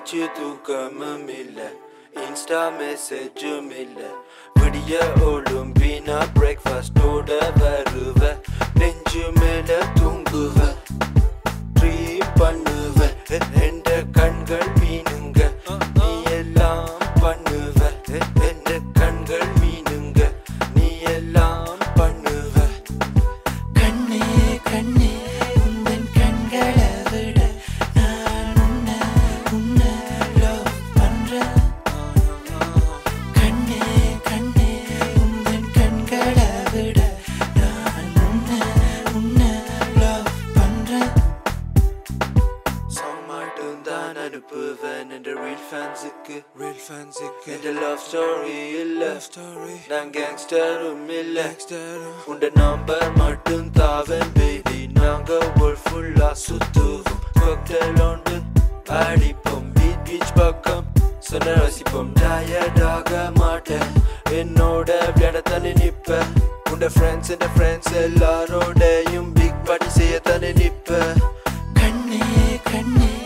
நைச்சு தூக்கமும் இல்ல இன்ஸ்டா மெசேஜும் இல்ல விடிய ஒழும்பினா பிரேக்ஃபாஸ்டோட வருவ நெஞ்சு மேல தூங்குவ ட்ரீம் பண்ணுவ என்ற கண்கள் மீனுங்க நீ எல்லாம் பண்ணுவ என்ற கண்கள் மீனுங்க நீ எல்லாம் பண்ணுவ கண்ணே கண்ணே உந்தன் கண்களை விட நான் உன்னை உன்னை love பண்றேன் கண்ணே கண்ணே உந்தன் கண்களை விட நான் உன்னை உன்னை love பண்றேன் சாங் மட்டும் தான் அனுப்புவேன் என்ற ரீல் ஃபேன்ஸுக்கு Real fancy என்ற லவ் ஸ்டோரி இல்ல story. நான் கேங்ஸ்டரும் இல்ல Gangster. உண்ட நம்பர் மட்டும் தாவன் பேபி நாங்க ஒரு ஃபுல்லா சுத்துவோம் காக்டெயில் ஒன்று அடிப்போம் பீச் பீச் பக்கம் சொன்ன ரசிப்போம் டயர்டாக மாட்டேன் என்னோட விளையாட தனி நிப்ப உண்ட ஃப்ரெண்ட்ஸ் என் ஃப்ரெண்ட்ஸ் எல்லாரோடையும் பிக் பார்ட்டி செய்ய தனி நிப்ப கண்ணே கண்ணே